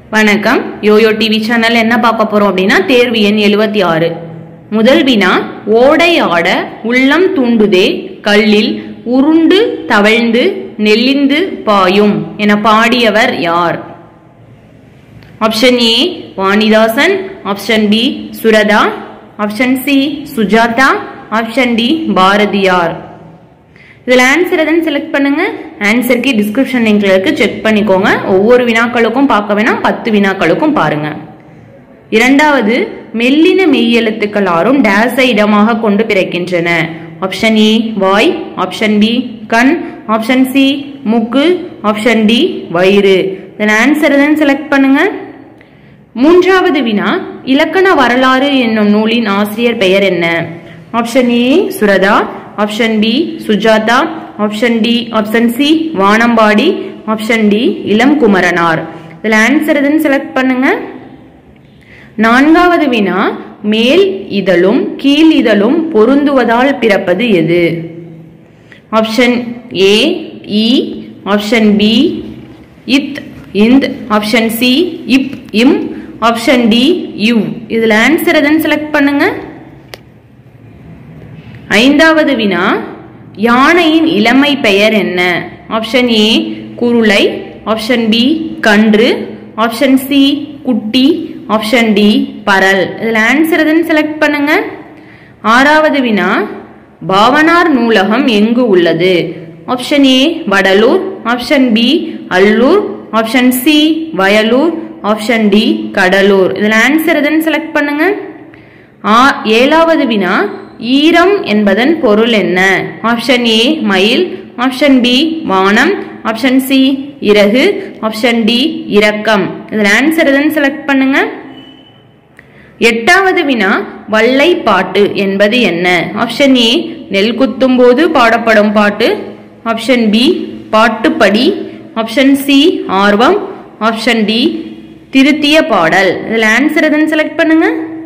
வணக்கம் YoYo TV channel என்ன பார்க்க போறோம் அப்படின்னா தேர்வு எண் எழுபத்தி ஆறு முதல் வினா ஓடை ஆட உள்ளம் தூண்டுதே கல்லில் உருண்டு தவழ்ந்து நெல்லிந்து பாயும் என பாடியவர் யார் option A Vanidasan option B Suratha option C Sujatha option D Bharathiyar இதில் ஆன்சர் எதுன்னு செலக்ட் பண்ணுங்க ஆன்சருக்கு டிஸ்கிரிப்ஷன் லிங்க்ல இருக்கு செக் பண்ணிக்கோங்க ஒவ்வொரு வினாக்களுக்கும் பார்க்க வேணாம் பத்து வினாக்களுக்கும் பாருங்க இரண்டாவது மெல்லின மெய்யெழுத்துக்கள் ஆறும் டேஸை இடமாக கொண்டு பிறக்கின்றன ஆப்ஷன் ஏ வாய் ஆப்ஷன் பி கண் ஆப்ஷன் சி மூக்கு ஆப்ஷன் டி வயிறு இதன் ஆன்சர் எதுன்னு செலக்ட் பண்ணுங்க மூன்றாவது வினா இலக்கண வரலாறு என்னும் நூலின் ஆசிரியர் பெயர் என்ன option A Suratha option B Sujatha option D option C Vanambadi option D Ilam Kumaranar இதுல ஆன்சர் எதுன்னு செலக்ட் பண்ணுங்க நான்காவது வினா மேல் இதழும் கீழ் இதழும் பொருந்துவதால் பிறப்பது எது ஆப்ஷன் ஏ இ ஆப்ஷன் பி இத் இந்த் ஆப்ஷன் சி இப் இம் ஆப்ஷன் டி யூ இதுல ஆன்சர் எதுன்னு செலக்ட் பண்ணுங்க ஐந்தாவது வினா யானையின் இளமை பெயர் என்ன ஆப்ஷன் ஏ குருளை ஆப்ஷன் பி கன்று ஆப்ஷன் சி குட்டி ஆப்ஷன் டி பரல் இதுல ஆன்சர் எதுன்னு செலக்ட் பண்ணுங்க ஆறாவது வினா பாவனார் நூலகம் எங்கு உள்ளது option A Vadalur option B Allur option C Vayalur option D Cuddalore இதுல ஆன்சர் எதுன்னு செலக்ட் பண்ணுங்க ஆ- ஏழாவது வினா ஈரம் என்பதன் பொருள் என்ன ஆப்ஷன் ஏ மயில் ஆப்ஷன் பி வானம் ஆப்ஷன் சி இறகு ஆப்ஷன் டி இரக்கம் இதுல ஆன்சர் எதுன்னு செலக்ட் பண்ணுங்க எட்டாவது வினா வல்லை பாட்டு என்பது என்ன ஆப்ஷன் ஏ நெல் குத்தும் போது பாடப்படும் பாட்டு ஆப்ஷன் பி பாட்டுப்படி ஆப்ஷன் சி ஆர்வம் ஆப்ஷன் டி திருத்திய பாடல் இதுல ஆன்சர் எதுன்னு செலக்ட் பண்ணுங்க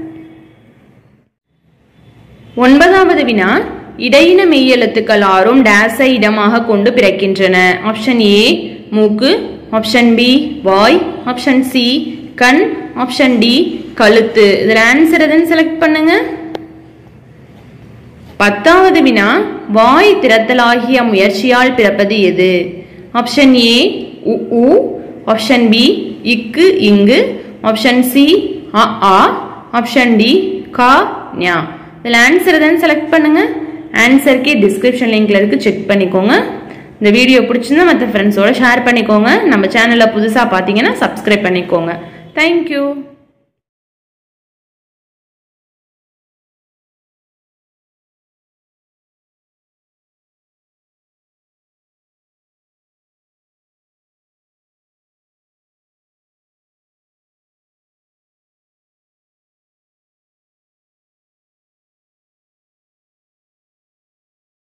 ஒன்பதாவது வினா இடையின மெய்யெழுத்துக்கள் ஆறும் டேஸை இடமாக கொண்டு பிறக்கின்றன ஆப்ஷன் ஏ மூக்கு ஆப்ஷன் பி வாய் ஆப்ஷன் சி கண் ஆப்ஷன் டி கழுத்து இதுல ஆன்சர் எதுன்னு செலக்ட் பண்ணுங்க பத்தாவது வினா வாய் திறத்தலாகிய முயற்சியால் பிறப்பது எது ஆப்ஷன் ஏ உ உ ஆப்ஷன் பி இக்கு இங்கு ஆப்ஷன் சி அ ஆ ஆப்ஷன் டி கா ஞா இதில் ஆன்சர் எதுன்னு செலக்ட் பண்ணுங்க ஆன்சருக்கு டிஸ்கிரிப்ஷன் லிங்க்ல இருக்கு செக் பண்ணிக்கோங்க இந்த வீடியோ பிடிச்சிருந்தா மற்ற ஃப்ரெண்ட்ஸோட ஷேர் பண்ணிக்கோங்க நம்ம சேனலை புதுசாக பார்த்தீங்கன்னா சப்ஸ்கிரைப் பண்ணிக்கோங்க தேங்க்யூ